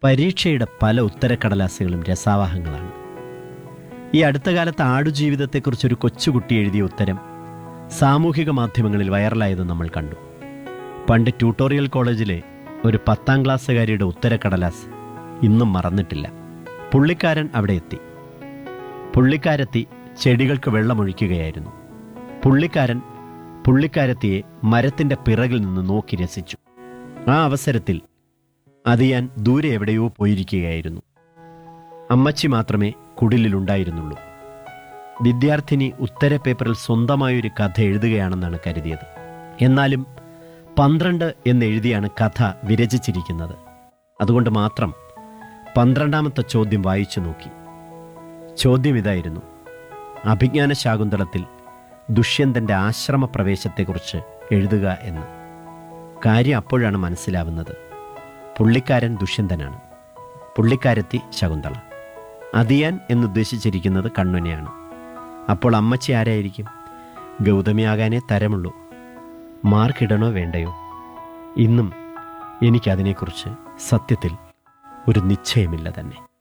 പരീക്ഷയുടെ പല ഉത്തരക്കടലാസുകളും രസാവഹങ്ങളാണ് ഈ അടുത്ത കാലത്ത് ആടുജീവിതത്തെക്കുറിച്ചൊരു കൊച്ചുകുട്ടി എഴുതിയ ഉത്തരം സാമൂഹിക മാധ്യമങ്ങളിൽ വൈറലായത് നമ്മൾ കണ്ടു പണ്ട് ട്യൂട്ടോറിയൽ കോളേജിലെ ഒരു പത്താം ക്ലാസ്സുകാരിയുടെ ഉത്തരക്കടലാസ് ഇന്നും മറന്നിട്ടില്ല പുള്ളിക്കാരൻ അവിടെ എത്തി പുള്ളിക്കാരെത്തി ചെടികൾക്ക് വെള്ളമൊഴിക്കുകയായിരുന്നു പുള്ളിക്കാരൻ പുള്ളിക്കാരത്തിയെ മരത്തിൻ്റെ പിറകിൽ നിന്ന് നോക്കി രസിച്ചു ആ അവസരത്തിൽ അതിയാൻ ദൂരെ എവിടെയോ പോയിരിക്കുകയായിരുന്നു അമ്മച്ചി മാത്രമേ കുടിലിലുണ്ടായിരുന്നുള്ളൂ വിദ്യാർത്ഥിനി ഉത്തര പേപ്പറിൽ സ്വന്തമായൊരു കഥ എഴുതുകയാണെന്നാണ് കരുതിയത് എന്നാലും പന്ത്രണ്ട് എന്നെഴുതിയാണ് കഥ വിരചിച്ചിരിക്കുന്നത് അതുകൊണ്ട് മാത്രം പന്ത്രണ്ടാമത്തെ ചോദ്യം വായിച്ചു നോക്കി ചോദ്യം ഇതായിരുന്നു അഭിജ്ഞാന ശാകുന്തളത്തിൽ ദുഷ്യന്തൻ്റെ ആശ്രമപ്രവേശത്തെക്കുറിച്ച് എഴുതുക എന്ന് കാര്യം അപ്പോഴാണ് മനസ്സിലാവുന്നത് പുള്ളിക്കാരൻ ദുഷ്യന്തനാണ് പുള്ളിക്കാരത്തി ശകുന്തള അതിയാൻ എന്നുദ്ദേശിച്ചിരിക്കുന്നത് കണ്ണുനെയാണ് അപ്പോൾ അമ്മച്ചി ആരായിരിക്കും ഗൗതമിയാകാനേ തരമുള്ളൂ മാർക്കിടണോ വേണ്ടയോ ഇന്നും എനിക്കതിനെക്കുറിച്ച് സത്യത്തിൽ ഒരു നിശ്ചയമില്ല തന്നെ